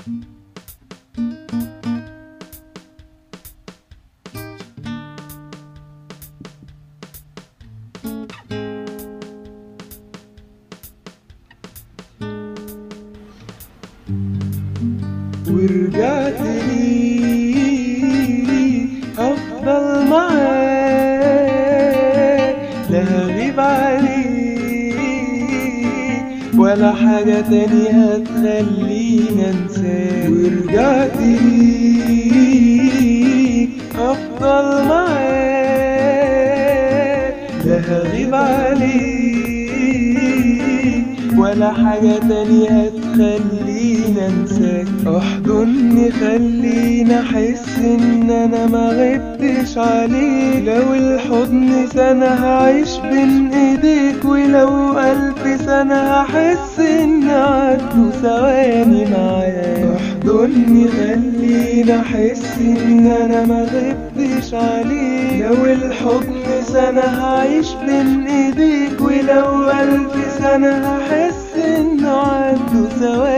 ورجعت لي أفضل معاك لا هغيب عليك ولا حاجة تانية هتخليني انساك ورجعت لي أفضل معاك لا هغيب عليك ولا حاجة تانية هتخليني انساك احضني خليني احس ان انا ما غبتش عليك لو الحضن سنة هعيش بين ايديك ولو الف سنة هحس ان عدوا ثواني معاك احضني خليني احس ان انا ما غبتش عليك لو الحضن سنة هعيش بين ايديك ولو الف سنة هحس ان عدوا ثواني